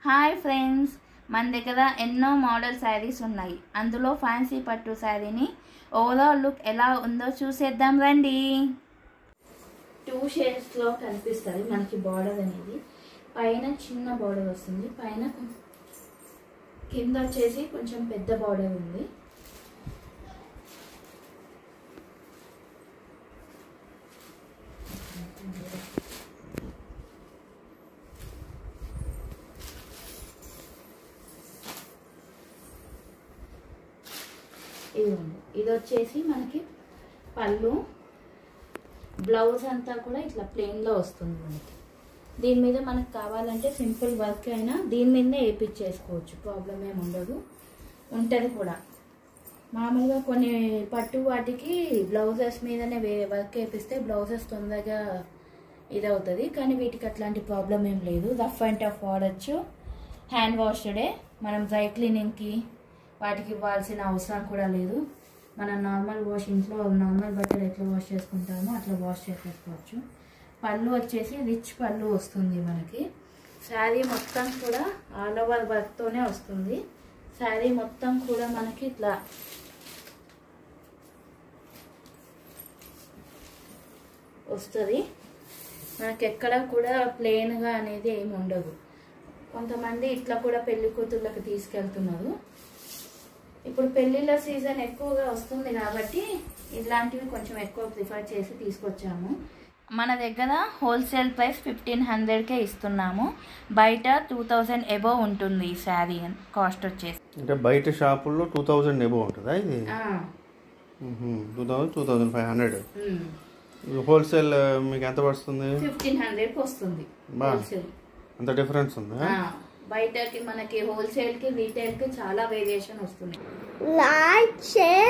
Hi friends మన దగ్గర ఎన్నో మోడల్ శారీస్ ఉన్నాయి అందులో ఫ్యాన్సీ పట్టు శారీని ఓవరాల్ లుక్ ఎలా ఉందో చూసేద్దాం రండి టూ షేడ్స్లో కనిపిస్తుంది మనకి బార్డర్ అనేది పైన చిన్న బార్డర్ వస్తుంది పైన కొం- కింద వచ్చేసి కొంచెం పెద్ద బార్డర్ ఉంది ఇది ఉంది ఇది వచ్చేసి మనకి పళ్ళు బ్లౌజ్ అంతా కూడా ఇట్లా ప్లెయిన్లో వస్తుంది మనకి దీని మీద మనకు కావాలంటే సింపుల్ వర్క్ అయినా దీని మీదనే వేయించేసుకోవచ్చు ప్రాబ్లం ఏమి ఉండదు ఉంటుంది కూడా మామూలుగా కొన్ని పట్టు వాటికి బ్లౌజెస్ మీదనే వే వర్క్ వేపిస్తే బ్లౌజెస్ తొందరగా ఇది అవుతుంది కానీ వీటికి అట్లాంటి ప్రాబ్లం ఏం లేదు రఫ్ అండ్ టఫ్ వాడచ్చు హ్యాండ్ వాష్డే మనం డ్రై క్లీనింగ్కి వాటికి ఇవ్వాల్సిన అవసరం కూడా లేదు మనం నార్మల్ వాష్ ఇంట్లో నార్మల్ బట్టలు ఎట్లా వాష్ చేసుకుంటామో అట్లా వాష్ చేసేసుకోవచ్చు పళ్ళు వచ్చేసి రిచ్ పళ్ళు వస్తుంది మనకి శారీ మొత్తం కూడా ఆల్ ఓవర్ వర్క్తోనే వస్తుంది శారీ మొత్తం కూడా మనకి ఇట్లా వస్తుంది మనకి ఎక్కడ కూడా ప్లెయిన్గా అనేది ఏమి ఉండదు కొంతమంది ఇట్లా కూడా పెళ్లి కూతుర్లకు తీసుకెళ్తున్నారు ఇప్పుడు పెళ్లిళ్ళ సీజన్ ఎక్కువగా వస్తుంది కాబట్టి ఇలాంటివి కొంచెం ఎక్కువ ప్రిఫర్ చేసి తీసుకొచ్చాము మన దగ్గర హోల్సేల్ ప్రైస్ ఫిఫ్టీన్ హండ్రెడ్కే ఇస్తున్నాము బయట టూ థౌజండ్ ఎబో ఉంటుంది ఈ శారీ కాస్ట్ వచ్చేసి అంటే బయట షాపుల్లో టూ థౌజండ్ ఎబో ఉంటుందా ఇది ఆ, two thousand two thousand five hundred um. Wholesale మీకు ఎంత పడుతుంది ఫిఫ్టీన్ హండ్రెడ్కి వస్తుంది బా. హోల్సేల్ అంత డిఫరెన్స్ ఉందా ఆ, బయటకి మనకి హోల్సేల్కి రీటైల్కి చాలా వేరియేషన్ వస్తుంది like, share,